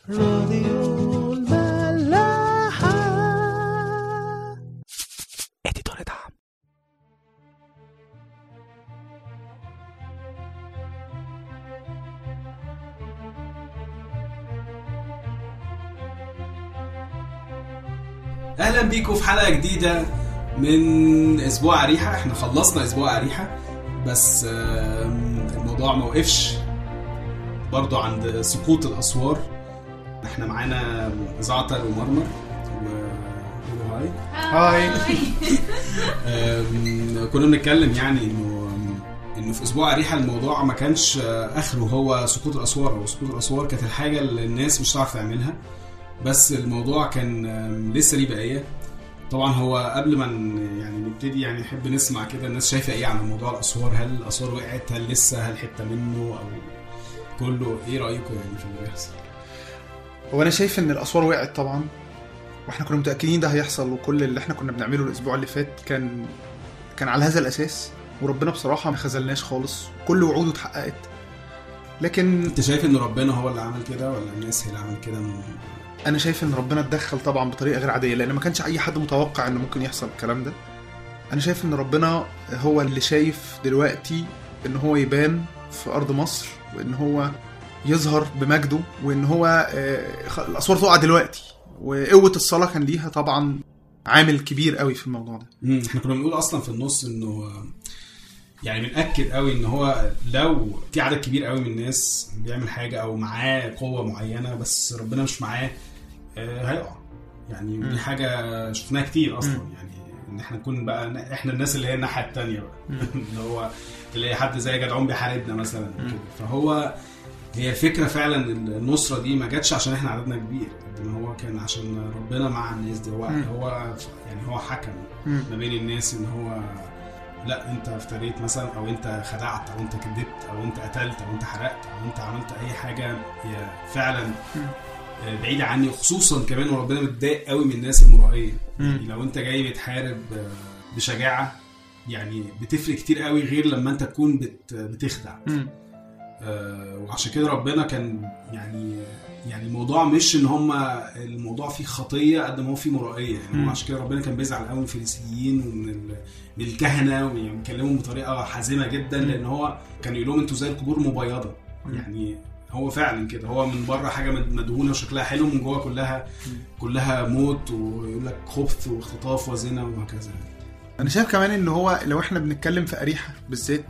راديو الملاحة اديتور دعم اهلا بيكم في حلقه جديده من اسبوع اريحه احنا خلصنا اسبوع اريحه بس آم، الموضوع ما وقفش برضو عند سقوط الاسوار احنا معانا زعتر ومرمر و قولوا هاي هاي آم، كنا بنتكلم يعني انه انه في اسبوع اريحه الموضوع ما كانش آه، اخره هو سقوط الاسوار او سقوط الاسوار كانت الحاجه اللي الناس مش هتعرف تعملها بس الموضوع كان آم، لسه ليه بقيه طبعا هو قبل ما ن- يعني نبتدي يعني نحب نسمع كده الناس شايفه ايه عن موضوع الاسوار هل الاسوار وقعت هل لسه هل حته منه او كله ايه رايكم يعني في اللي بيحصل هو انا شايف ان الاسوار وقعت طبعا واحنا كنا متاكدين ده هيحصل وكل اللي احنا كنا بنعمله الاسبوع اللي فات كان كان على هذا الاساس وربنا بصراحه ما خذلناش خالص كل وعوده اتحققت لكن انت شايف ان ربنا هو اللي عمل كده ولا الناس هي اللي عملت كده من- انا شايف ان ربنا اتدخل طبعا بطريقه غير عاديه لان ما كانش اي حد متوقع ان ممكن يحصل الكلام ده انا شايف ان ربنا هو اللي شايف دلوقتي ان هو يبان في ارض مصر وان هو يظهر بمجده وان هو آه، خ- الاسوار تقع دلوقتي وقوه الصلاه كان ليها طبعا عامل كبير قوي في الموضوع ده مم، احنا كنا بنقول اصلا في النص انه يعني بنأكد قوي ان هو لو في عدد كبير قوي من الناس بيعمل حاجه او معاه قوه معينه بس ربنا مش معاه آه، هيقع يعني مم. دي حاجه شفناها كتير اصلا مم. يعني ان احنا نكون بقى احنا الناس اللي هي الناحيه التانيه بقى مم. اللي هو تلاقي حد زي جدعون بيحاربنا مثلا مم. كده. فهو هي الفكره فعلا النصره دي ما جاتش عشان احنا عددنا كبير قد ما هو كان عشان ربنا مع الناس دي هو مم. هو يعني هو حكم مم. ما بين الناس ان هو لا انت افتريت مثلا او انت خدعت او انت كذبت او انت قتلت او انت حرقت او انت عملت اي حاجه هي فعلا آه، بعيده عني وخصوصا كمان وربنا متضايق قوي من الناس المرائيه يعني لو انت جاي بتحارب آه، بشجاعه يعني بتفرق كتير قوي غير لما انت تكون بت بتخدع مم. آه، وعشان كده ربنا كان يعني يعني الموضوع مش ان هم الموضوع فيه خطيه قد ما هو فيه مرائيه يعني مم. هو عشان كده ربنا كان بيزعل قوي من الفريسيين ومن ال- من الكهنه ويكلمهم بطريقه حازمه جدا مم. لان هو كان يقول لهم انتوا زي القبور مبيضه مم. يعني هو فعلا كده هو من بره حاجه مد- مدهونه وشكلها حلو من جوه كلها كلها موت ويقول لك خبث واختطاف وزنا وهكذا انا شايف كمان ان هو لو احنا بنتكلم في اريحه بالذات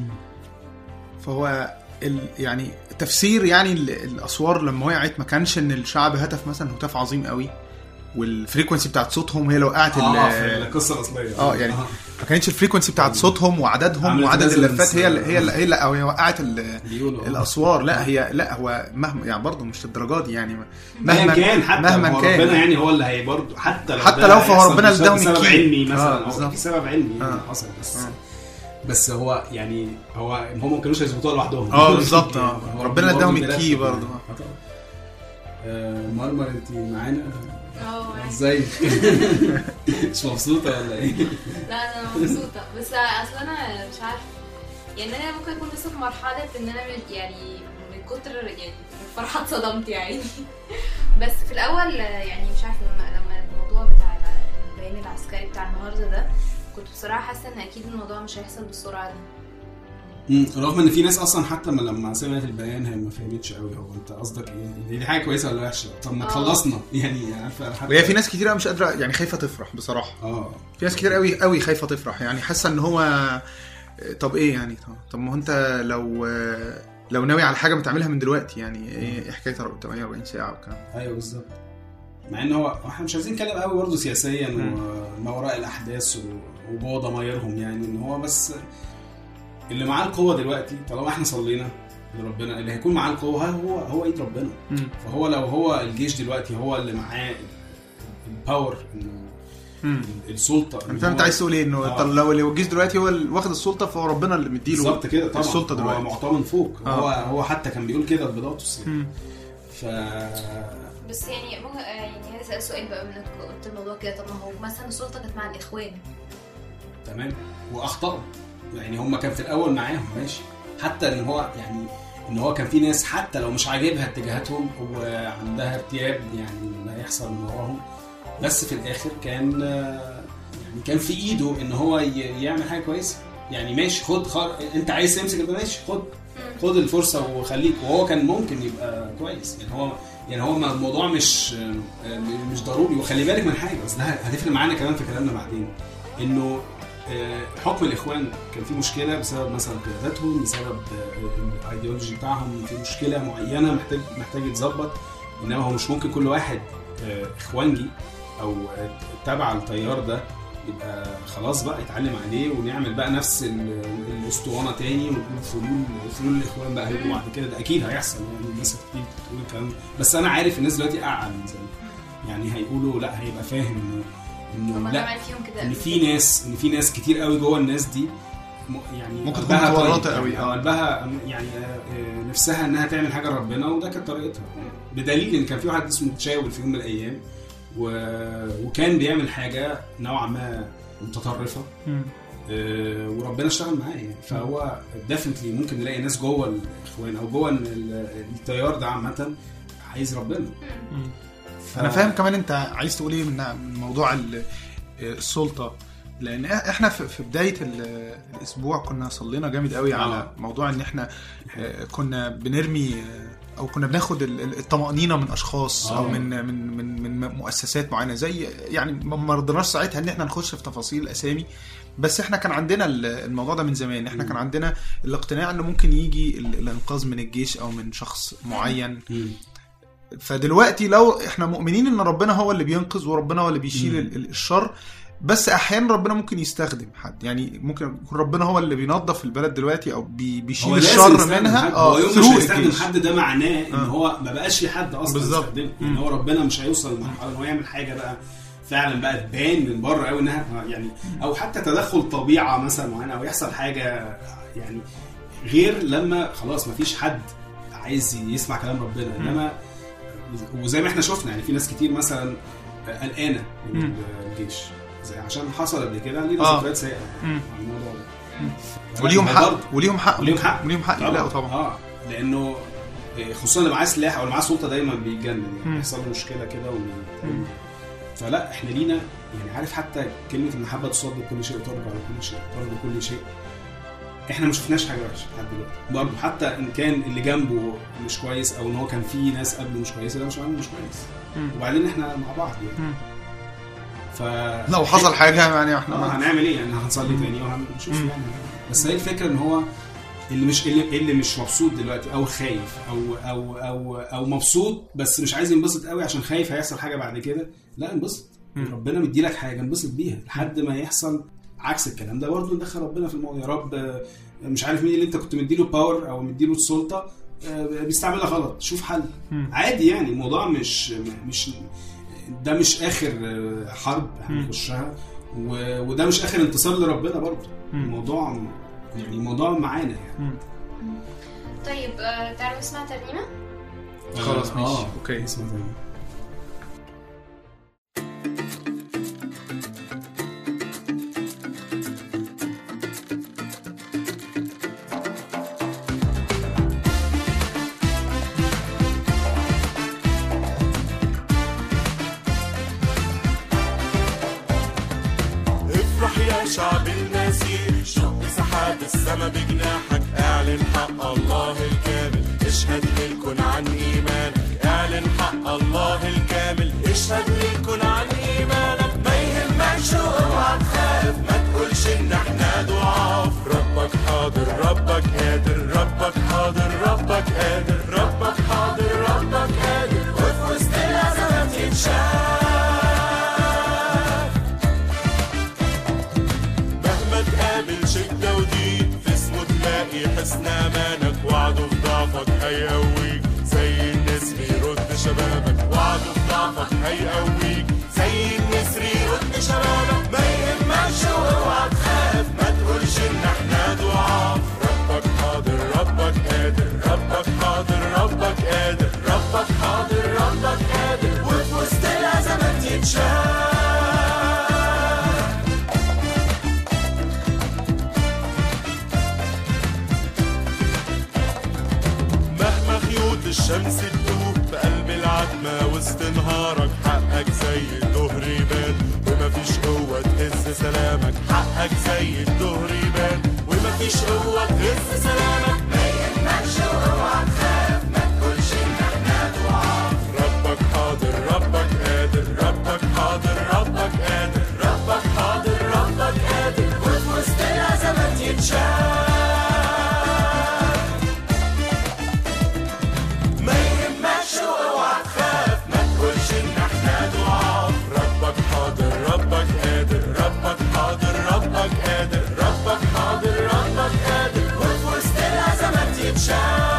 فهو ال يعني تفسير يعني ال- الاسوار لما وقعت ما كانش ان الشعب هتف مثلا هتاف عظيم قوي والفريكونسي بتاعت صوتهم هي اللي وقعت اه في ال- القصه الاصليه اه يعني ما كانتش الفريكونسي بتاعت صوتهم وعددهم عملت وعدد resonance. اللفات هي اللي هي اللي هي اللي او هي وقعت ال- بيقولوا آه. الاسوار لا هي لا هو مهما يعني برضه مش الدرجه دي يعني مهما كان حتى مهما هو كان ربنا يعني هو اللي هي برضه حتى لو حتى ده لو فهو هيحصل ربنا بسبب- اداهم سبب الكي. علمي آه، مثلا هو بالظبط. في سبب علمي يعني آه. حصل بس آه. بس هو يعني هو هم ما كانوش هيظبطوها لوحدهم اه بالظبط اه هو ربنا اداهم برضه الكي بيرتب برضه يعني. آه طبعا. آه، مرمر انت معانا اه ازاي مش مبسوطه ولا ايه لا انا مبسوطه بس اصل انا مش عارفه يعني انا ممكن اكون لسه في مرحله ان انا من- يعني من كتر يعني الفرحه اتصدمت يعني بس في الاول يعني مش عارفه لما لما الموضوع بتاع البيان العسكري بتاع النهارده ده كنت بصراحه حاسه ان اكيد الموضوع مش هيحصل بالسرعه دي مم، رغم ان في ناس اصلا حتى ما لما سمعت البيان هي ما فهمتش قوي هو انت قصدك ايه دي, دي حاجه كويسه ولا وحشه طب ما آه. خلصنا يعني عارفه حتى وهي في ناس كتير قوي مش قادره يعني خايفه تفرح بصراحه اه في ناس كتير قوي قوي خايفه تفرح يعني حاسه ان هو طب ايه يعني طب, طب ما هو انت لو لو ناوي على حاجه بتعملها من دلوقتي يعني ايه إيه حكايه 48 ساعه والكلام ده؟ ايوه بالظبط مع ان هو احنا مش عايزين نتكلم قوي برضه سياسيا مم. وما وراء الاحداث و- وجوه ضمايرهم يعني ان هو بس اللي معاه القوه دلوقتي طالما احنا صلينا لربنا اللي هيكون معاه القوه هو هو ايد ربنا مم. فهو لو هو الجيش دلوقتي هو اللي معاه الباور انه مم. السلطه إن انت هو- انت عايز تقول ايه انه آه. طب لو لو الجيش دلوقتي هو اللي واخد السلطه فهو ربنا اللي مديله بالظبط كده طبعا السلطه هو دلوقتي معطاه من فوق آه. هو هو حتى كان بيقول كده لبيلاطس يعني مم. ف بس يعني ممكن يعني عايز اسال سؤال بقى منك قلت الموضوع كده طب ما هو مثلا السلطه كانت مع الاخوان تمام واخطاوا يعني هم كان في الاول معاهم ماشي حتى ان هو يعني ان هو كان في ناس حتى لو مش عاجبها اتجاهاتهم وعندها ارتياب يعني من اللي هيحصل من وراهم بس في الاخر كان آه، يعني كان في ايده ان هو ي- يعمل حاجه كويسه يعني ماشي خد خر... انت عايز تمسك يبقى ماشي خد خد الفرصه وخليك وهو كان ممكن يبقى كويس يعني هو يعني هو الموضوع مش آه، مش ضروري وخلي بالك من حاجه بس ده هتفرق معانا كمان في كلامنا بعدين انه آه، حكم الاخوان كان في مشكله بسبب مثلا قياداتهم بسبب آه، الايديولوجي بتاعهم في مشكله معينه محتاج محتاج يتظبط انما هو مش ممكن كل واحد آه، اخوانجي او آه، تبع التيار ده يبقى خلاص بقى يتعلم عليه ونعمل بقى نفس ال- الاسطوانه تاني ونقول فلول فلول الاخوان بقى هيبقوا بعد كده ده اكيد هيحصل يعني الناس هتبتدي تقول الكلام ده. بس انا عارف الناس دلوقتي اعقل من زمان يعني هيقولوا لا هيبقى فاهم انه انه هما لا طبعا فيهم كده ان قبل في كده. ناس ان في ناس كتير قوي جوه الناس دي م- يعني ممكن تكون قلبها طيب متورطة يعني قوي، أو آه. قلبها يعني آه، آه، نفسها انها تعمل حاجه لربنا وده كانت طريقتها بدليل ان كان في واحد اسمه تشاول في يوم من الايام و... وكان بيعمل حاجه نوعا ما متطرفه مم. آه، وربنا اشتغل معاه يعني فهو ديفنتلي ممكن نلاقي ناس جوه الاخوان او جوه ال- ال- التيار ده عامه عايز ربنا مم. ف... انا فاهم كمان انت عايز تقول ايه من من موضوع ال- السلطه لان احنا في في بدايه ال- الاسبوع كنا صلينا جامد قوي على آه. موضوع ان احنا آه، كنا بنرمي آه، او كنا بناخد ال- ال- الطمانينه من اشخاص او آه. من من من من مؤسسات معينه زي يعني ما ما رضيناش ساعتها ان احنا نخش في تفاصيل الاسامي بس احنا كان عندنا ال- الموضوع ده من زمان احنا مم. كان عندنا الاقتناع انه ممكن يجي ال- الانقاذ من الجيش او من شخص معين مم. فدلوقتي لو احنا مؤمنين ان ربنا هو اللي بينقذ وربنا هو اللي بيشيل مم. ال- ال- الشر بس احيانا ربنا ممكن يستخدم حد يعني ممكن يكون ربنا هو اللي بينظف البلد دلوقتي او بي بيشيل هو لازم الشر يستخدم منها حد. هو يوم مش through هيستخدم الجيش. حد ده معناه ان آه. هو ما بقاش في حد اصلا بالظبط. يستخدمه مم. يعني هو ربنا مش هيوصل لمرحله ان هو يعمل حاجه بقى فعلا بقى تبان من بره قوي انها يعني او حتى تدخل طبيعه مثلا معينه او يحصل حاجه يعني غير لما خلاص ما فيش حد عايز يسمع كلام ربنا مم. انما وزي ما احنا شفنا يعني في ناس كتير مثلا قلقانه من مم. الجيش زي عشان حصل قبل كده لينا آه. ذكريات سيئه مم. عن الموضوع ده مم. فلا، وليهم هو حق برضه وليهم حق وليهم حق. وليهم حق يقلقوا طبعا اه لانه إيه، خصوصا اللي معاه سلاح او اللي معاه سلطه دايما بيتجنن مم. يعني يحصل له مشكله كده مم. وي- فلا احنا لينا يعني عارف حتى كلمه المحبه تصدق كل شيء وترجع على كل شيء ترجع كل شيء احنا ما شفناش حاجه وحشه لحد دلوقتي برضه حتى ان كان اللي جنبه مش كويس او ان هو كان في ناس قبله مش كويسه ده مش معناه إنه مش كويس مم. وبعدين احنا مع بعض يعني مم. ف لو حصل حاجه يعني احنا اه ما- هنعمل ايه يعني هنصلي تاني وهنشوف مم. يعني بس هي الفكره ان هو اللي مش اللي, اللي مش مبسوط دلوقتي او خايف او او او او مبسوط بس مش عايز ينبسط قوي عشان خايف هيحصل حاجه بعد كده لا انبسط مم. ربنا مديلك حاجه انبسط بيها لحد ما يحصل عكس الكلام ده برضه ندخل ربنا في الموضوع يا رب آه، مش عارف مين اللي انت كنت مديله باور او مديله السلطه آه، بيستعملها غلط شوف حل مم. عادي يعني الموضوع مش مش ده مش اخر آه، حرب مم. هنخشها و- وده مش اخر انتصار لربنا برضه مم. الموضوع يعني الموضوع معانا يعني مم. طيب آه، تعالوا نسمع ترنيمه خلاص آه، ماشي آه، اوكي اسمع تاني. افرح يا شعب المسيح شق سحاب السما بجناحك اعلن حق الله الكامل اشهد للكون عن ايمانك اعلن حق الله الكامل اشهد للكون عن ايمانك ما يهمكش اوعى تخاف ما تقولش ان احنا ضعاف ربك حاضر ربك قادر ربك حاضر ربك قادر ربك حاضر ربك قادر وفي وسط الازمات يتشاف مهما تقابل شدة وضيق في اسمه تلاقي حسن أمانك وعده في ضعفك هيقويك زي النسر يرد شبابك وعده في ضعفك هيقويك زي النسر يرد شبابك ما يهمكش واوعى تخاف ما تقولش ان احنا ضعاف ربك حاضر ربك قادر ربك حاضر ربك قادر ربك حاضر ربك قادر وفي وسط الأزمات يتشاف الشمس تدوب في قلب العتمة وسط نهارك حقك زي الظهر يبان ومفيش قوة تهز سلامك حقك زي الظهر يبان ومفيش قوة تهز سلامك ما يهمكش واوعى تخاف ما تقولش ان احنا ضعاف ربك حاضر ربك قادر ربك حاضر ربك قادر ربك حاضر ربك قادر وفي وسط الازمات يتشاف ما يهمكش واوعى تخاف ما تقولش ان احنا ضعاف ربك حاضر ربك قادر ربك حاضر ربك قادر ربك حاضر ربك قادر وفي وسط الازمات يتشاف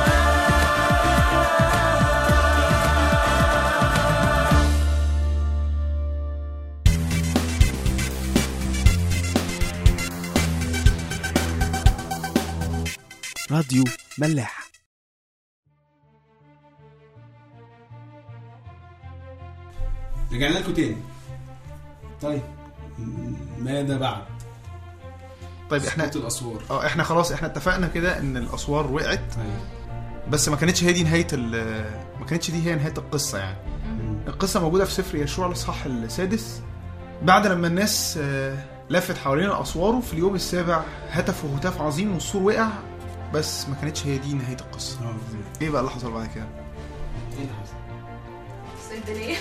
راديو ملاح رجعنا لكم تاني طيب م- ماذا بعد؟ طيب احنا سقوط الاسوار اه احنا خلاص احنا اتفقنا كده ان الاسوار وقعت طيب بس ما كانتش هي دي نهايه ال- ما كانتش دي هي نهايه القصه يعني القصه موجوده في سفر يشوع الاصحاح السادس بعد لما الناس آه، لفت حوالين الاسوار وفي اليوم السابع هتفوا هتاف عظيم والسور وقع بس ما كانتش هي دي نهايه القصه اه ايه بقى اللي حصل بعد كده ايه اللي حصل؟ صيدلية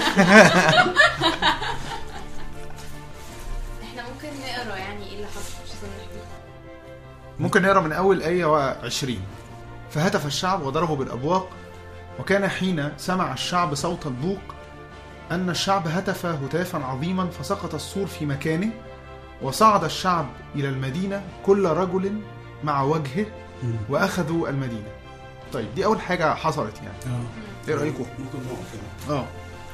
احنا ممكن نقرا يعني ايه اللي حصل مش لازم نحكي ممكن نقرا من اول ايه 20 فهتف الشعب وضربوا بالابواق وكان حين سمع الشعب صوت البوق ان الشعب هتف هتافا عظيما فسقط السور في مكانه وصعد الشعب الى المدينه كل رجل مع وجهه واخذوا المدينه طيب دي اول حاجه حصلت يعني اه ايه رايكم ممكن نقف كده اه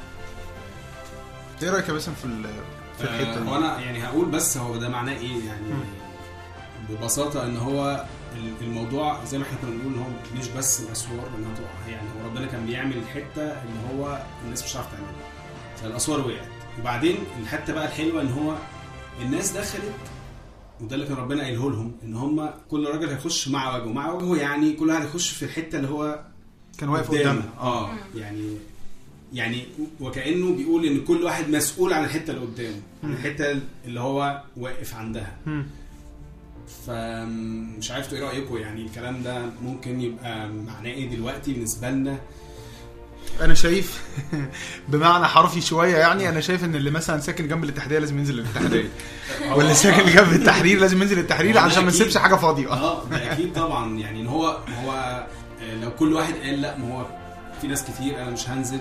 ايه رايك يا باسم في ال- في الحته آه، دي وانا يعني هقول بس هو ده معناه ايه يعني ببساطه ان هو ال- الموضوع زي ما احنا كنا بنقول ان هو مش بس الاسوار انها تقع يعني هو ربنا كان بيعمل الحته اللي هو الناس مش هتعرف تعملها فالاسوار وقعت وبعدين الحته بقى الحلوه ان هو الناس دخلت وده اللي كان ربنا قايله لهم ان هم كل راجل هيخش مع وجهه مع وجهه يعني كل واحد هيخش في الحته اللي هو كان واقف قدامه. قدامنا اه يعني يعني وكانه بيقول ان كل واحد مسؤول عن الحته اللي قدامه الحته اللي هو واقف عندها مم. فمش عارف ايه رايكم يعني الكلام ده ممكن يبقى معناه ايه دلوقتي بالنسبه لنا انا شايف بمعنى حرفي شويه يعني انا شايف ان اللي مثلا ساكن جنب الاتحاديه لازم ينزل الاتحاديه واللي ساكن جنب التحرير لازم ينزل التحرير هو عشان ما أكيد. نسيبش حاجه فاضيه اه ده اكيد طبعا يعني ان هو هو آه، لو كل واحد قال لا ما هو في ناس كتير انا مش هنزل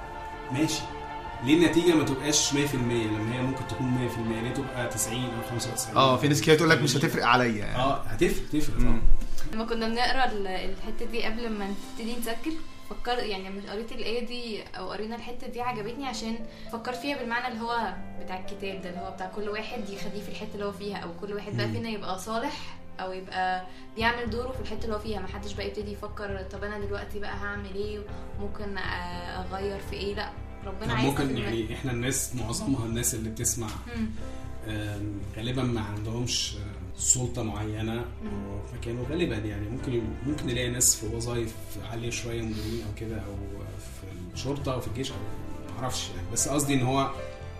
ماشي ليه النتيجه ما تبقاش 100% لما هي ممكن تكون 100% ليه تبقى 90 او 95 اه في ناس كده تقول لك مش هتفرق عليا يعني اه هتفرق تفرق مم. طبعا لما كنا بنقرا ال- الحته دي قبل ما نبتدي نسجل فكر يعني لما قريت الايه دي او قرينا الحته دي عجبتني عشان فكر فيها بالمعنى اللي هو بتاع الكتاب ده اللي هو بتاع كل واحد يخليه في الحته اللي هو فيها او كل واحد بقى مم. فينا يبقى صالح او يبقى بيعمل دوره في الحته اللي هو فيها ما حدش بقى يبتدي يفكر طب انا دلوقتي بقى هعمل ايه ممكن اغير في ايه لا ربنا طب عايز ممكن يعني احنا الناس معظمها الناس اللي بتسمع مم. آم، غالبا ما عندهمش آه، سلطه معينه أو فكانوا غالبا يعني ممكن ممكن نلاقي ناس في وظائف عاليه شويه مديرين او كده او في الشرطه او في الجيش او ما اعرفش يعني بس قصدي ان هو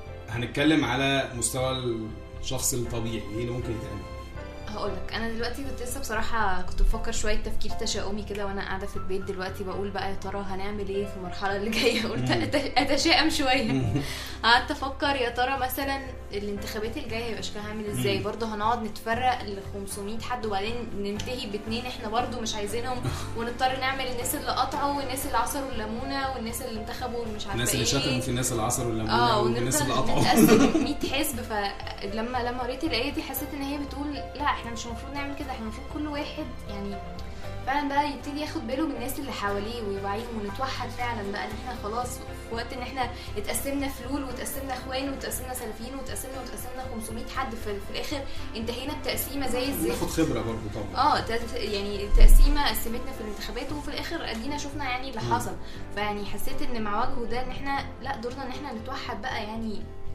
هنتكلم على مستوى الشخص الطبيعي ايه اللي ممكن يتعمل هقول لك انا دلوقتي كنت لسه بصراحه كنت بفكر شويه تفكير تشاؤمي كده وانا قاعده في البيت دلوقتي بقول بقى يا ترى هنعمل ايه في المرحله اللي جايه قلت مم. أت- اتشائم شويه قعدت افكر يا ترى مثلا الانتخابات الجايه هيبقى شكلها عامل ازاي مم. برضه هنقعد نتفرق ل 500 حد وبعدين ننتهي باتنين احنا برضه مش عايزينهم ونضطر نعمل الناس اللي قطعوا والناس اللي عصروا الليمونه والناس اللي انتخبوا والمش عارفه الناس اللي ايه شتموا في الناس اللي عصروا الليمونه اه والناس اللي ونفضل قطعوا نتقسم 100 حزب فلما لما قريت الايه دي حسيت ان هي بتقول لا احنا مش المفروض نعمل كده احنا المفروض كل واحد يعني فعلا بقى يبتدي ياخد باله من الناس اللي حواليه ويوعيهم ونتوحد فعلا بقى ان احنا خلاص في وقت ان احنا اتقسمنا فلول وتقسمنا اخوان وتقسمنا سلفيين وتقسمنا وتقسمنا 500 حد في, في الاخر انتهينا بتقسيمه زي الزفت ناخد خبره برضه طبعا اه تت- يعني تقسيمه قسمتنا في الانتخابات وفي الاخر ادينا شفنا يعني اللي مم. حصل فيعني حسيت ان مع وجهه ده ان احنا لا دورنا ان احنا نتوحد بقى يعني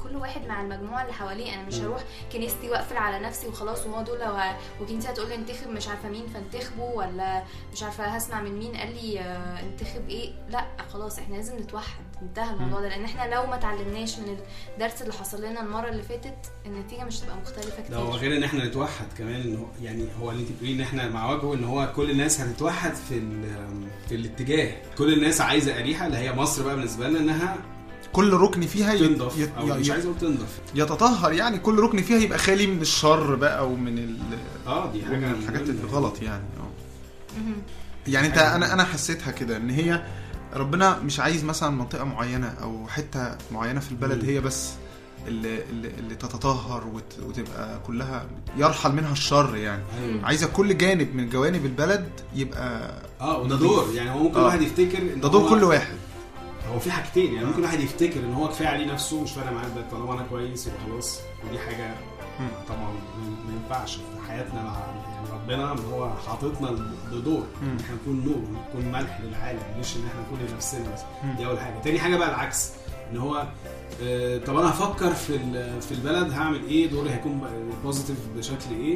كل واحد مع المجموعه اللي حواليه انا مش هروح كنيستي واقفل على نفسي وخلاص وهو دول وه... وكنيستي هتقول لي انتخب مش عارفه مين فانتخبه ولا مش عارفه هسمع من مين قال لي آه، انتخب ايه لا خلاص احنا لازم نتوحد انتهى الموضوع ده لان احنا لو ما اتعلمناش من الدرس اللي حصل لنا المره اللي فاتت النتيجه مش هتبقى مختلفه ده هو كتير غير ان احنا نتوحد كمان ان هو يعني هو اللي انت بتقوليه ان احنا مع وجهه ان هو كل الناس هتتوحد في ال- في الاتجاه كل الناس عايزه اريحه اللي هي مصر بقى بالنسبه لنا انها كل ركن فيها ي- تنضف ي- او ي- مش عايز اقول تنضف يتطهر يعني كل ركن فيها يبقى خالي من الشر بقى ومن ال... اه دي حاجه ومن الحاجات مهمة. الغلط يعني اه مهم. يعني انت حاجة انا انا حسيتها كده ان هي ربنا مش عايز مثلا منطقه معينه او حته معينه في البلد مم. هي بس اللي, اللي, اللي تتطهر وت... وتبقى كلها يرحل منها الشر يعني ايوه عايزه كل جانب من جوانب البلد يبقى اه وده نضيف. دور يعني هو ممكن آه. واحد يفتكر ان ده دور هو- كل واحد هو في حاجتين يعني ممكن واحد يفتكر ان هو كفايه عليه نفسه مش فارق معاه البلد طالما انا كويس يبقى خلاص ودي حاجه مم. طبعا ما- ما ينفعش في حياتنا مع يعني ربنا ان هو حاططنا بدور مم. ان احنا نكون نور نكون ملح للعالم مش ان احنا نكون لنفسنا بس مم. دي اول حاجه تاني حاجه بقى العكس ان هو آه، طب انا هفكر في ال- في البلد هعمل ايه دوري هيكون بوزيتيف بشكل ايه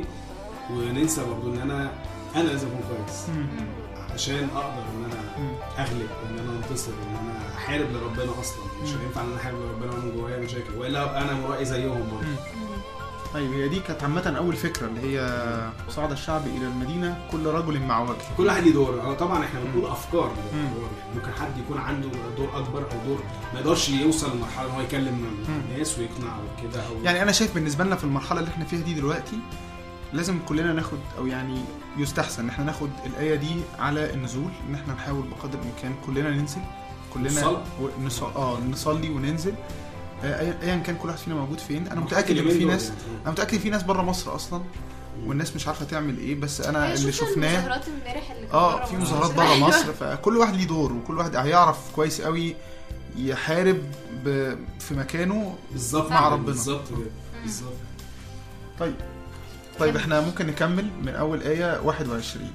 وننسى برضو ان انا انا لازم اكون كويس عشان اقدر ان انا مم. اغلب وان انا انتصر وان انا احارب لربنا اصلا مش مم. هينفع ان انا احارب لربنا وانا من جوايا مشاكل والا ابقى انا مرائي زيهم برضه مم. طيب هي دي كانت عامة أول فكرة اللي هي صعد الشعب إلى المدينة كل رجل مع وجه كل واحد ليه دور أه طبعا احنا بنقول افكار مم. للدور. يعني ممكن حد يكون عنده دور اكبر او دور ما يقدرش يوصل لمرحله ان هو يكلم الناس ويقنع وكده او يعني أنا شايف بالنسبة لنا في المرحلة اللي احنا فيها دي دلوقتي لازم كلنا ناخد أو يعني يستحسن إن احنا ناخد الآية دي على النزول إن احنا نحاول بقدر الإمكان كلنا ننزل كلنا الصلاة. ونص... اه نصلي وننزل آه، أيا أيا كان كل واحد فينا موجود فين أنا حتى متأكد إن اليومين في دول ناس يعني. أنا متأكد إن في ناس بره مصر أصلا والناس مش عارفة تعمل إيه بس أنا اللي شفنا شفناه المظاهرات امبارح اللي كانت اه برا في مصر. مظاهرات بره مصر فكل واحد ليه دور وكل واحد هيعرف كويس قوي يحارب ب... في مكانه بالظبط مع كده، ربنا. بالظبط كده بالظبط طيب طيب احنا ممكن نكمل من اول آية 21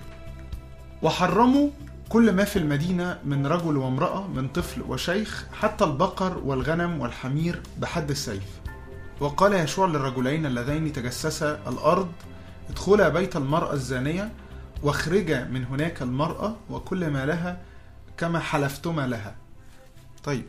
وحرموا كل ما في المدينة من رجل وامرأة من طفل وشيخ حتى البقر والغنم والحمير بحد السيف وقال يشوع للرجلين اللذين تجسسا الأرض ادخلا بيت المرأة الزانية واخرجا من هناك المرأة وكل ما لها كما حلفتما لها طيب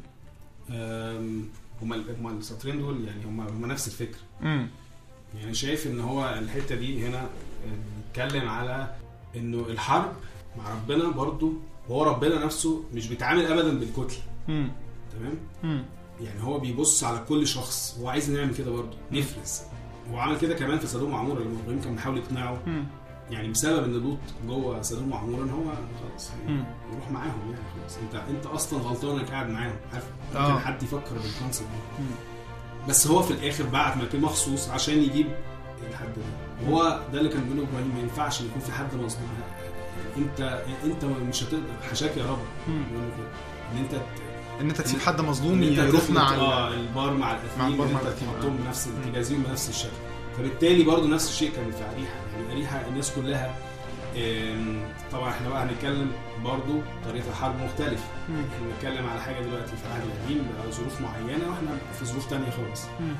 أم، هما ال- هما السطرين دول يعني هما هما نفس الفكره امم يعني شايف ان هو الحته دي هنا بيتكلم على انه الحرب مع ربنا برضو هو ربنا نفسه مش بيتعامل ابدا بالكتله امم تمام امم يعني هو بيبص على كل شخص هو عايز نعمل كده برضه نفرز هو عمل كده كمان في سدوم وعمورة لما ابراهيم كان بيحاول يقنعه امم يعني بسبب ان لوط جوه سدوم وعمورة ان هو خلاص يعني مم. يروح معاهم يعني خلاص انت انت اصلا غلطان انك قاعد معاهم عارف آه. ممكن حد يفكر بالكونسيبت ده مم. بس هو في الاخر بعت مكان مخصوص عشان يجيب الحد ده وهو ده اللي كان بيقوله ابراهيم ما ينفعش ان يكون في حد مظلوم انت انت مش هتقدر حشاك يا رب مم. بيقول له كده ان انت ت- ان انت تسيب حد ان مظلوم انت يروح تخلط مع اه ال- البار مع الاثنين مع البار ان مع انت الأثنين، تحطهم آه. بنفس مم. تجازيهم بنفس الشكل فبالتالي برضو نفس الشيء كان في اريحه يعني اريحه الناس كلها آم، طبعا احنا بقى هنتكلم برضو طريقه الحرب مختلفه مم. احنا بنتكلم على حاجه دلوقتي في العهد القديم بقى ظروف معينه واحنا في ظروف تانية خالص مم.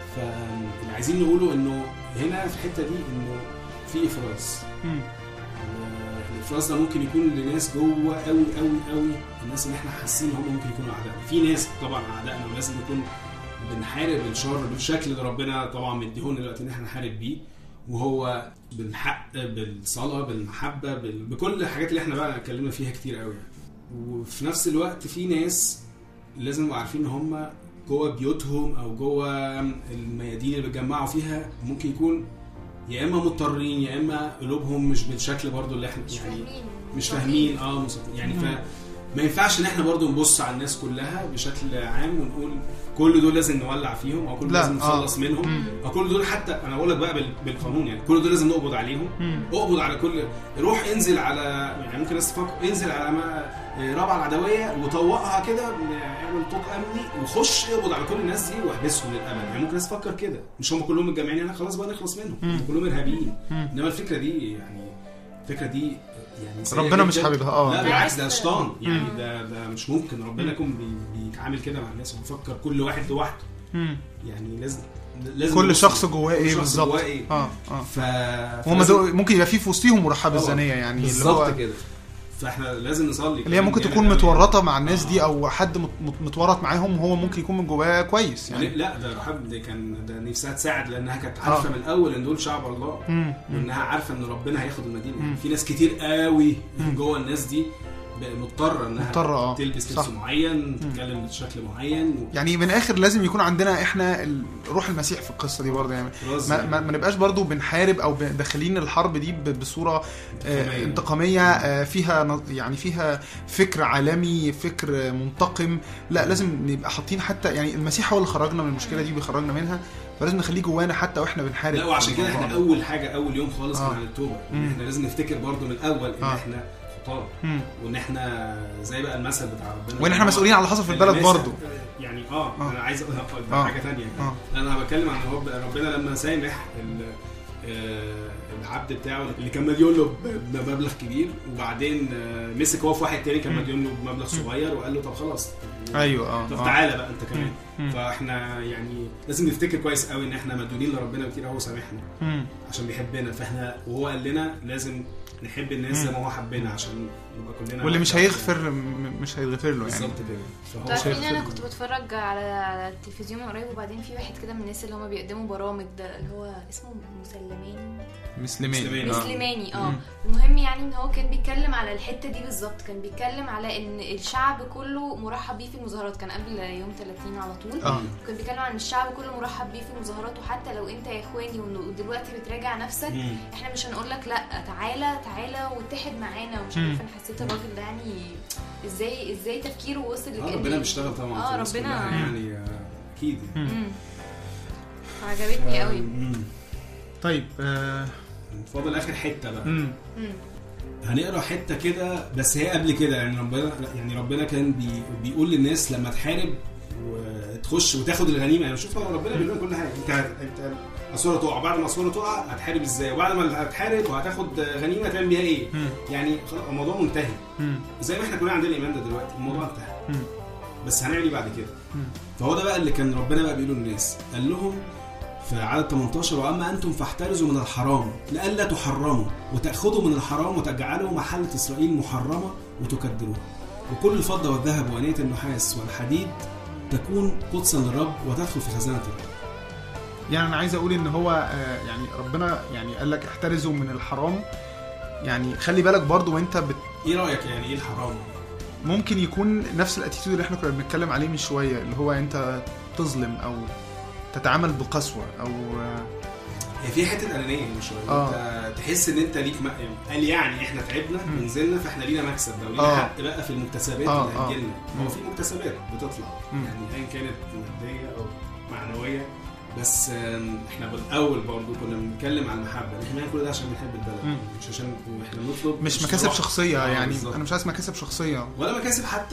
فاللي عايزين نقوله انه هنا في الحته دي انه في افراز مم. الافراز ده ممكن يكون لناس جوه قوي قوي قوي الناس اللي احنا حاسين ان هم ممكن يكونوا اعدائنا في ناس طبعا اعدائنا ولازم نكون بنحارب الشر بالشكل اللي ربنا طبعا مديهولنا دلوقتي ان احنا نحارب بيه وهو بالحق بالصلاه بالمحبه بال... بكل الحاجات اللي احنا بقى اتكلمنا فيها كتير قوي يعني. وفي نفس الوقت في ناس لازم نبقى عارفين ان هم جوه بيوتهم او جوه الميادين اللي بيتجمعوا فيها ممكن يكون يا اما مضطرين يا اما قلوبهم مش بالشكل برضو اللي احنا مش يعني فاهمين مش فاهمين اه مصدق. يعني ف مم. ما ينفعش ان احنا برضو نبص على الناس كلها بشكل عام ونقول كل دول لازم نولع فيهم او كل دول لا، لازم آه. نخلص منهم مم. او كل دول حتى انا اقول لك بقى بال- بالقانون يعني كل دول لازم نقبض عليهم مم. اقبض على كل روح انزل على يعني ممكن الناس تفكر انزل على ما رابعه العدويه وطوقها كده اعمل طوق امني وخش اقبض على كل الناس دي واحبسهم للابد يعني ممكن الناس تفكر كده مش هم كلهم متجمعين هنا خلاص بقى نخلص منهم مم. هم كلهم ارهابيين مم. انما الفكره دي يعني الفكره دي يعني سيئة ربنا مش جداً. حاببها اه لا بالعكس ده شيطان يعني مم. ده ده مش ممكن ربنا يكون بي- بيتعامل كده مع الناس وبيفكر كل واحد لوحده مم. يعني لازم لازم كل نبص- شخص جواه كل ايه شخص بالظبط جواه ايه اه اه ف هم فلازم- دول ممكن يبقى في في وسطهم مرحبه طبعاً. الزانيه يعني اللي بالظبط هو كده فاحنا لازم نصلي اللي هي ممكن جامد تكون أوي. متورطه مع الناس آه. دي او حد مت- مت- متورط معاهم وهو ممكن يكون من جواه كويس يعني يعني لا ده رحاب دي كان ده نفسها تساعد لانها كانت عارفه آه. من الاول ان دول شعب الله مم. مم. وانها عارفه ان ربنا هياخد المدينه مم. في ناس كتير قوي مم. جوه الناس دي ب- مضطره انها مضطرة، آه. تلبس صح. لبس معين تتكلم بشكل معين و- يعني من الاخر لازم يكون عندنا احنا ال- روح المسيح في القصه دي برضه يعني خلاص ما, يعني. ما, ما نبقاش برضو بنحارب او ب- داخلين الحرب دي ب- بصوره آه، انتقامية. انتقاميه آه، فيها نظ- يعني فيها فكر عالمي فكر منتقم لا لازم نبقى حاطين حتى يعني المسيح هو اللي خرجنا من المشكله دي وبيخرجنا منها فلازم نخليه جوانا حتى واحنا بنحارب لا وعشان كده احنا الموضوع ده. اول حاجه اول يوم خالص آه. كان عن التوبه مم. ان احنا لازم نفتكر برضو من الاول ان آه. احنا خطاه مم. وان احنا زي بقى المثل بتاع ربنا وان احنا مسؤولين على اللي حصل في البلد اللي برضو يعني اه, آه. انا عايز اقول ده آه. حاجه ثانيه آه. انا بتكلم عن رب ربنا لما سامح ال- آه، العبد بتاعه اللي كان مديون له ب- بمبلغ كبير وبعدين آه، مسك هو في واحد تاني كان مم. مديون له بمبلغ صغير وقال له طب خلاص ايوه اه طب آه. تعالى بقى انت كمان مم. فاحنا يعني لازم نفتكر كويس قوي ان احنا مديونين لربنا كتير هو سامحنا مم. عشان بيحبنا فاحنا وهو قال لنا لازم نحب الناس زي ما هو حبنا عشان نبقى كلنا واللي مش واحد. هيغفر م- مش هيغفر له يعني بالظبط كده فهو تعرفين شايف انا كده. كنت بتفرج على على التلفزيون من قريب وبعدين في واحد كده من الناس اللي هم بيقدموا برامج ده اللي هو اسمه مسلماني مسلمين مسلمين. آه. مسلماني اه مم. المهم يعني ان هو كان بيتكلم على الحته دي بالظبط كان بيتكلم على ان الشعب كله مرحب بيه في المظاهرات كان قبل يوم 30 على طول اه كان بيتكلم عن الشعب كله مرحب بيه في المظاهرات وحتى لو انت يا اخواني ودلوقتي بتراجع نفسك مم. احنا مش هنقول لك لا تعالى تعالى واتحد معانا ومش مم. عارفه انا حسيت الراجل ده يعني ازاي ازاي تفكيره وصل اه لكده ربنا بيشتغل طبعا اه في الناس ربنا كلها يعني آه، اكيد يعني. مم. عجبتني قوي مم. طيب آه. فاضل اخر حته بقى مم. مم. هنقرا حته كده بس هي قبل كده يعني ربنا يعني ربنا كان بي بيقول للناس لما تحارب وتخش وتاخد الغنيمه يعني شوف ربنا بيقول لهم كل حاجه انت انت اسوره تقع بعد ما اسوره تقع هتحارب ازاي وبعد ما هتحارب وهتاخد غنيمه تعمل بيها ايه مم. يعني خلاص الموضوع منتهي مم. زي ما احنا كلنا عندنا الايمان ده دلوقتي الموضوع انتهى مم. بس هنعمل ايه بعد كده مم. فهو ده بقى اللي كان ربنا بقى بيقوله للناس قال لهم في عدد 18 واما انتم فاحترزوا من الحرام لئلا تحرموا وتاخذوا من الحرام وتجعلوا محله اسرائيل محرمه وتكدروها وكل الفضه والذهب وانيه النحاس والحديد تكون قدسا للرب وتدخل في خزانه الرب يعني انا عايز اقول ان هو آه، يعني ربنا يعني قال لك احترزوا من الحرام يعني خلي بالك برضو وانت بت ايه رايك يعني ايه الحرام ممكن يكون نفس الاتيتيود اللي احنا كنا بنتكلم عليه من شويه اللي هو انت تظلم او تتعامل بقسوه او آه، هي في حته انانيه يعني شويه آه. انت تحس ان انت ليك م... قال يعني احنا تعبنا مم. ونزلنا فاحنا لينا مكسب ده ولينا آه. حق بقى في المكتسبات آه، اللي آه. هتجيلنا مم. هو في مكتسبات بتطلع مم. يعني ايا كانت ماديه او معنويه بس آم، احنا بالاول برضو كنا بنتكلم عن المحبه إن احنا بنعمل كل ده عشان بنحب البلد مم. مش عشان احنا بنطلب مش مكاسب روح. شخصيه آه، يعني بالظبط. انا مش عايز مكاسب شخصيه ولا مكاسب حتى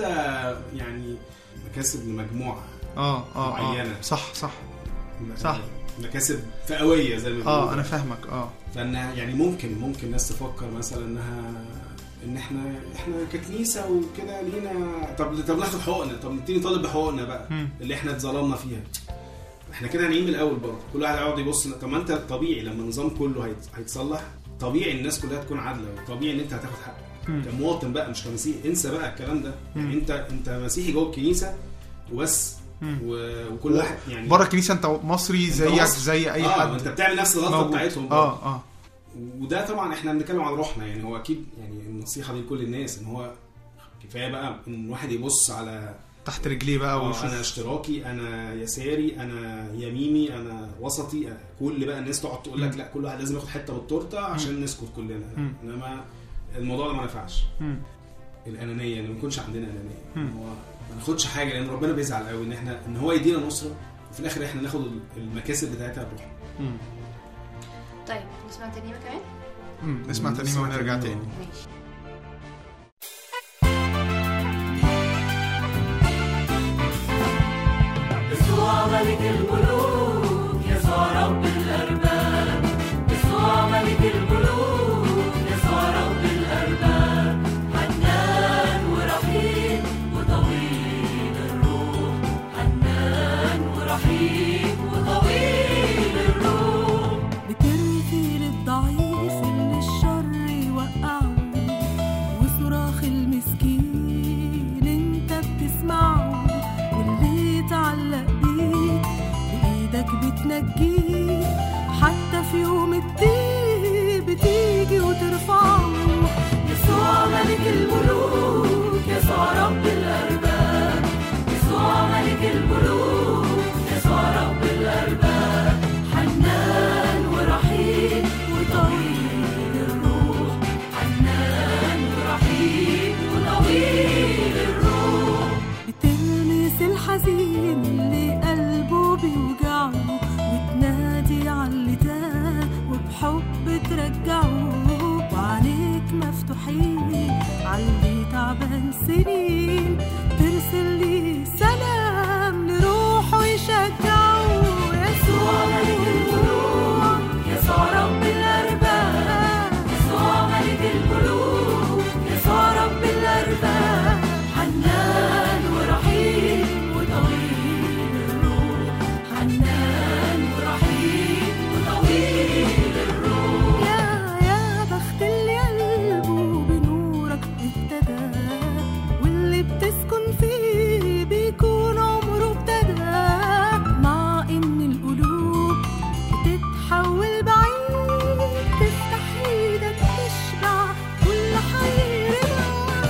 يعني مكاسب لمجموعه اه اه معينة. اه صح صح صح. مكاسب فئويه زي ما بيقولوا اه انا فاهمك اه فانها يعني ممكن ممكن ناس تفكر مثلا انها ان احنا احنا ككنيسه وكده لينا طب طب ناخد حقوقنا طب نبتدي نطالب بحقوقنا بقى مم. اللي احنا اتظلمنا فيها احنا كده هنعيد من الاول برضه كل واحد هيقعد يبص طب ما انت طبيعي لما النظام كله هيت- هيتصلح طبيعي الناس كلها تكون عادله طبيعي ان انت هتاخد حقك مم. كمواطن بقى مش كمسيحي انسى بقى الكلام ده مم. يعني انت انت مسيحي جوه الكنيسه وبس مم. و- وكل واحد يعني بره الكنيسه انت مصري زيك مصري. زي اي اه حد انت بتعمل نفس الغلطه موجود. بتاعتهم برضه. اه اه وده طبعا احنا بنتكلم عن روحنا يعني هو اكيد يعني النصيحه دي لكل الناس ان هو كفايه بقى ان الواحد يبص على تحت رجليه بقى آه انا ويشوف اشتراكي انا يساري انا يميني انا وسطي أنا كل بقى الناس تقعد تقول لك مم. لا كل واحد لازم ياخد حته من التورته عشان نسكت كلنا لا. مم. انما الموضوع ده ما نفعش مم. الانانيه ان ما يكونش عندنا انانيه مم. هو ما ناخدش حاجه لان ربنا بيزعل قوي ان احنا ان هو يدينا نصره وفي الاخر احنا ناخد المكاسب بتاعتها بروحنا مم. طيب نسمع ترنيمه كمان مم. نسمع ترنيمه ونرجع تاني ماشي يسوع ملك الملوك يسوع رب الأرباب يسوع ملك الملوك يسوع رب الأرباب حنان ورحيم وطويل الروح حنان ورحيم ورحيم وطويل الروح بترثي للضعيف اللي الشر يوقعه وصراخ المسكين انت بتسمعه واللي يتعلق بيك بايدك بتنجيه حتى في يوم الضيق بتيجي وترفعه يسوع ملك الملوك يسوع رب الأرباب يسوع ملك الملوك يسوع رب الأرباب حنان ورحيم وطويل الروح حنان ورحيم وطويل الروح بتلمس الحزين اللي قلبه بيوجعه وتنادي على اللي تاه وبحب ترجعه وعينيك مفتوحين على اللي تعبان سنين ترسل لي سلام لروحه يشجعه يسوع ملك الملوك يسوع رب الأرباب يسوع ملك الملوك يسوع رب الأرباب حنان ورحيم وطويل الروح حنان ورحيم وطويل الروح يا يا بخت اللي قلبه بنورك اهتدى واللي بتسكن فيه بيكون عمره ابتدى مع ان القلوب بتتحول بعيد تفتح ايدك تشبع كل حيرنا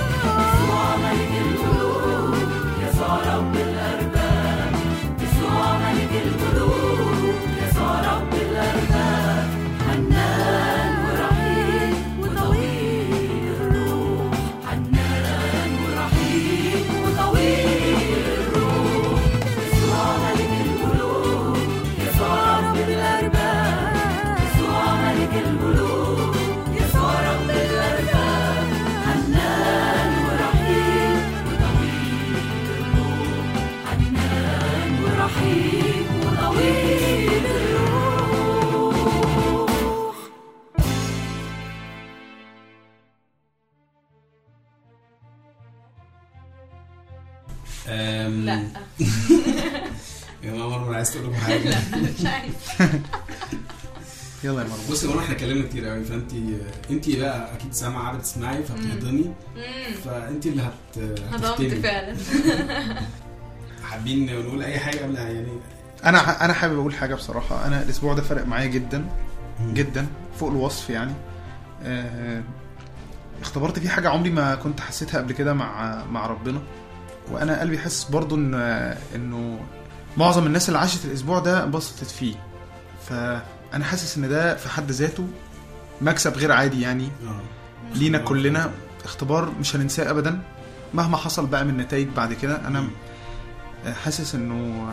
يسوع ملك الملوك يسوع رب الأرباب يسوع ملك الملوك يسوع رب الأرباب حنان ورحيم وطويل الروح حنان ورحيم وطويل الروح يسوع ملك الملوك يسوع رب الأرباب يسوع ملك الملوك يسوع رب الأرباب حنان ورحيم وطويل الروح حنان ورحيم وطويل الروح أم، لا يا ماما مرمر عايز تقول لكم حاجه مش عارف يلا يا مرمى بصي هو احنا اتكلمنا كتير قوي فانت انت بقى اكيد سامعه بتسمعي فبتهضمي مم. فانت اللي هت هضمت هتختمي. فعلا حابين نقول اي حاجه قبل يعني انا انا حابب اقول حاجه بصراحه انا الاسبوع ده فرق معايا جدا جدا فوق الوصف يعني آه، اختبرت فيه حاجه عمري ما كنت حسيتها قبل كده مع مع ربنا وانا قلبي حاسس برضو ان انه معظم الناس اللي عاشت الاسبوع ده انبسطت فيه فانا حاسس ان ده في حد ذاته مكسب غير عادي يعني اه لينا كلنا اختبار مش هننساه ابدا مهما حصل بقى من نتائج بعد كده انا حاسس انه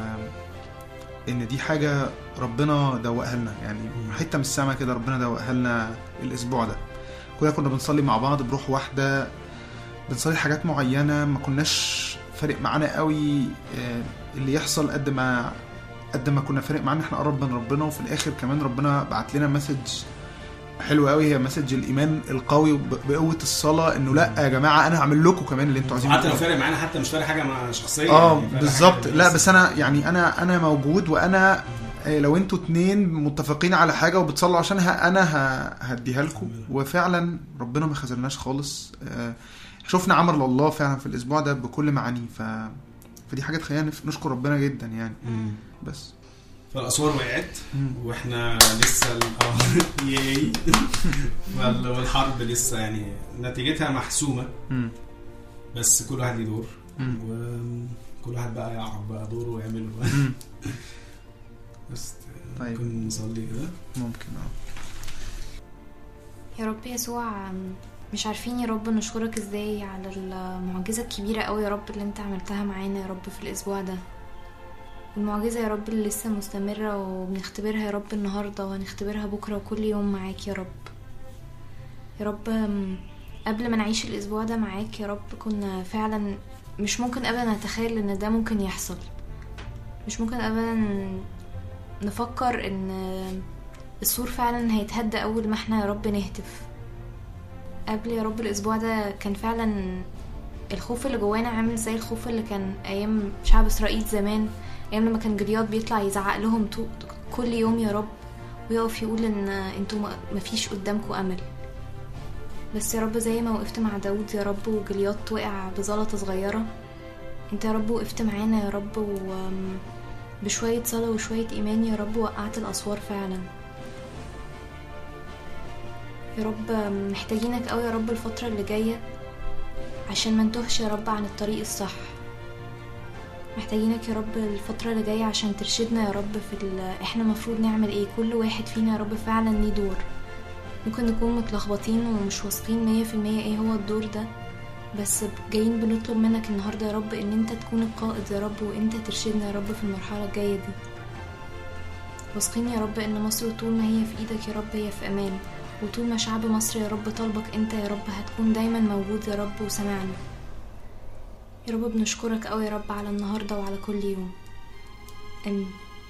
ان دي حاجه ربنا دوقها لنا يعني حته من السما كده ربنا دوقها لنا الاسبوع ده كلنا كنا بنصلي مع بعض بروح واحده بنصلي حاجات معينه ما كناش فارق معانا قوي آه، اللي يحصل قد ما قد ما كنا فارق معانا احنا قرب من ربنا وفي الاخر كمان ربنا بعت لنا مسج حلوه قوي هي مسج الايمان القوي ب- بقوه الصلاه انه لا يا جماعه انا هعمل لكم كمان اللي انتوا عايزينه حتى لو فارق معانا حتى مش فارق حاجه مع شخصيه اه يعني فارق بالظبط حاجة لا بس انا يعني انا انا موجود وانا آه، لو انتوا اتنين متفقين على حاجه وبتصلوا عشانها انا ه- هديها لكم وفعلا ربنا ما خذلناش خالص آه، شفنا عمل الله فعلا في الاسبوع ده بكل معانيه ف فدي حاجه تخلينا نف- نشكر ربنا جدا يعني مم. بس فالاسوار وقعت مم. واحنا لسه ال- اه ياي وال- والحرب لسه يعني نتيجتها محسومه مم. بس كل واحد ليه دور مم. وكل واحد بقى يعرف بقى دوره ويعمله مم. بس طيب. ممكن نصلي كده ممكن اه يا رب يسوع مش عارفين يا رب نشكرك ازاي على المعجزة الكبيرة قوي يا رب اللي انت عملتها معانا يا رب في الاسبوع ده المعجزة يا رب اللي لسه مستمرة وبنختبرها يا رب النهاردة وهنختبرها بكرة وكل يوم معاك يا رب يا رب أم، قبل ما نعيش الاسبوع ده معاك يا رب كنا فعلا مش ممكن ابدا نتخيل ان ده ممكن يحصل مش ممكن ابدا نفكر ان السور فعلا هيتهد اول ما احنا يا رب نهتف قبل يا رب الاسبوع ده كان فعلا الخوف اللي جوانا عامل زي الخوف اللي كان ايام شعب اسرائيل زمان ايام لما كان جلياد بيطلع يزعق لهم تو- كل يوم يا رب ويقف يقول ان انتوا ما- مفيش قدامكم امل بس يا رب زي ما وقفت مع داود يا رب وجليات وقع بزلطة صغيرة انت يا رب وقفت معانا يا رب وبشوية صلاة وشوية إيمان يا رب وقعت الأسوار فعلا يا رب محتاجينك قوي يا رب الفترة اللي جاية عشان ما نتوهش يا رب عن الطريق الصح محتاجينك يا رب الفترة اللي جاية عشان ترشدنا يا رب في ال... احنا المفروض نعمل ايه كل واحد فينا يا رب فعلا ليه دور ممكن نكون متلخبطين ومش واثقين مية في المية ايه هو الدور ده بس جايين بنطلب منك النهاردة يا رب ان انت تكون القائد يا رب وانت ترشدنا يا رب في المرحلة الجاية دي واثقين يا رب ان مصر طول ما هي في ايدك يا رب هي في امان وطول ما شعب مصر يا رب طالبك انت يا رب هتكون دايما موجود يا رب وسمعنا يا رب بنشكرك قوي يا رب على النهاردة وعلى كل يوم امين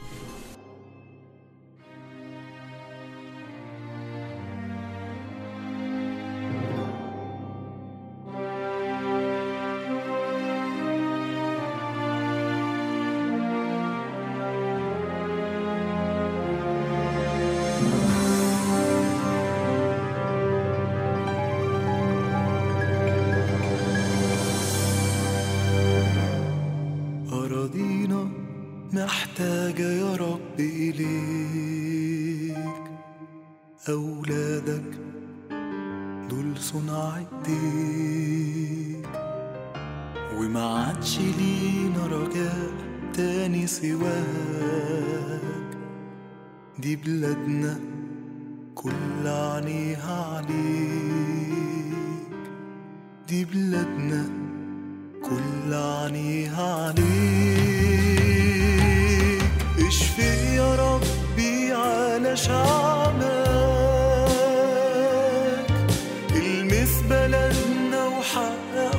أراضينا محتاجة يا رب إليك أولادك دول صنع ايديك وما عادش لينا رجاء تاني سواك دي بلادنا كل عينيها عليك دي بلادنا كل عينيها عليك اشفي يا ربي على شعبك المس بلدنا وحقق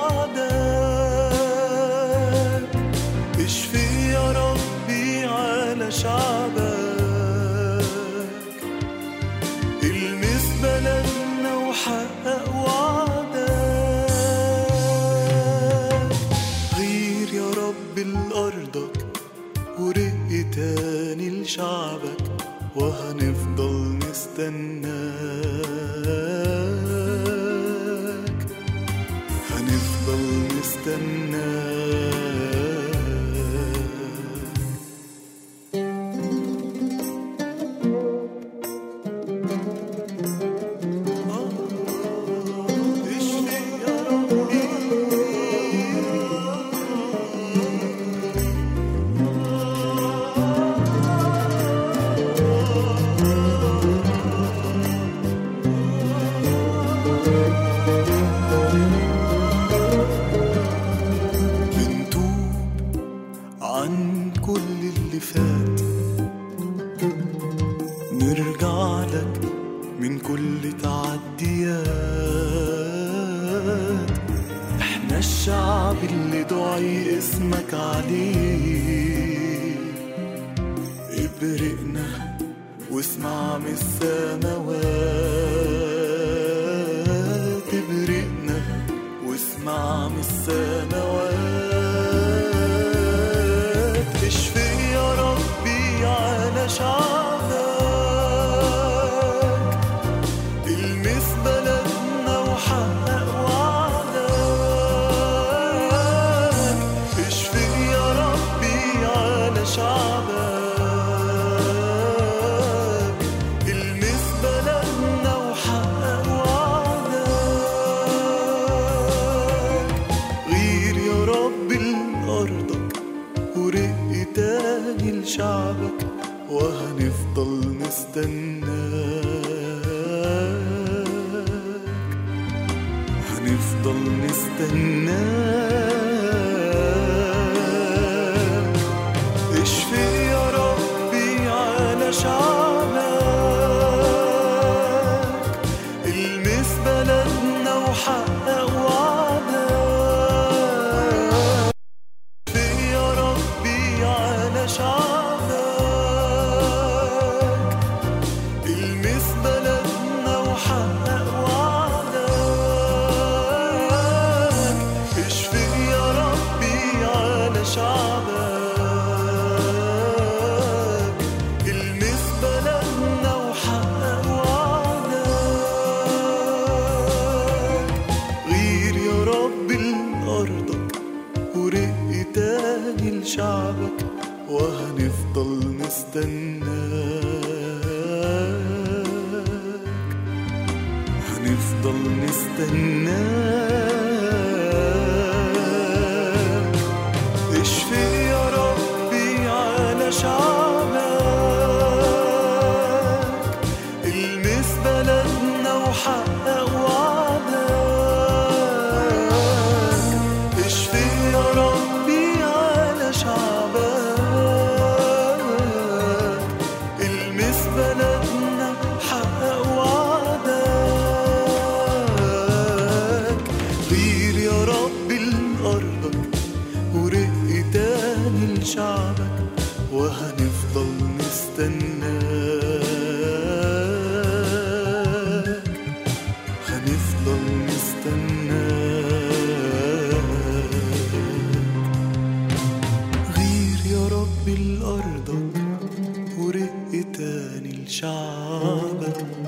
وعدك اشفي يا ربي على شعبك المس بلدنا وحقق وعدك غير يا رب لأرضك ورق تاني لشعبك وهنفضل نستناك هنفضل نستناك اشفي يا ربي بنتوب عن كل اللي فات نرجع لك من كل تعديات احنا الشعب اللي دعي اسمك عليه ابرقنا واسمع من السماوات ابرقنا واسمع من السماوات اشفي يا ربي على شعبك المس بلدنا وحقق وعدك اشفي يا ربي على شعبك المس بلدنا وحقق وعدك غير يا رب لأرضك ورق تاني لشعبك وهنفضل نستناك هنفضل نستناك اشفي يا ربي على شعبك المس بلدنا وحقق وعدك اشفي يا ربي على شعبك المس بلدنا وحقق وعدك اشفي يا لشعبك وهنفضل نستناك هنفضل نستناك اشفي يا ربي على شعبك المس بلدنا وحقق وعدك اشفي يا ربي على شعبك المس بلدنا حقق وعدك غير يا ربي لأرضك ورق تاني لشعبك وهنفضل نستناك هنفضل نستناك غير يا ربي لأرضك ورق تاني لشعبك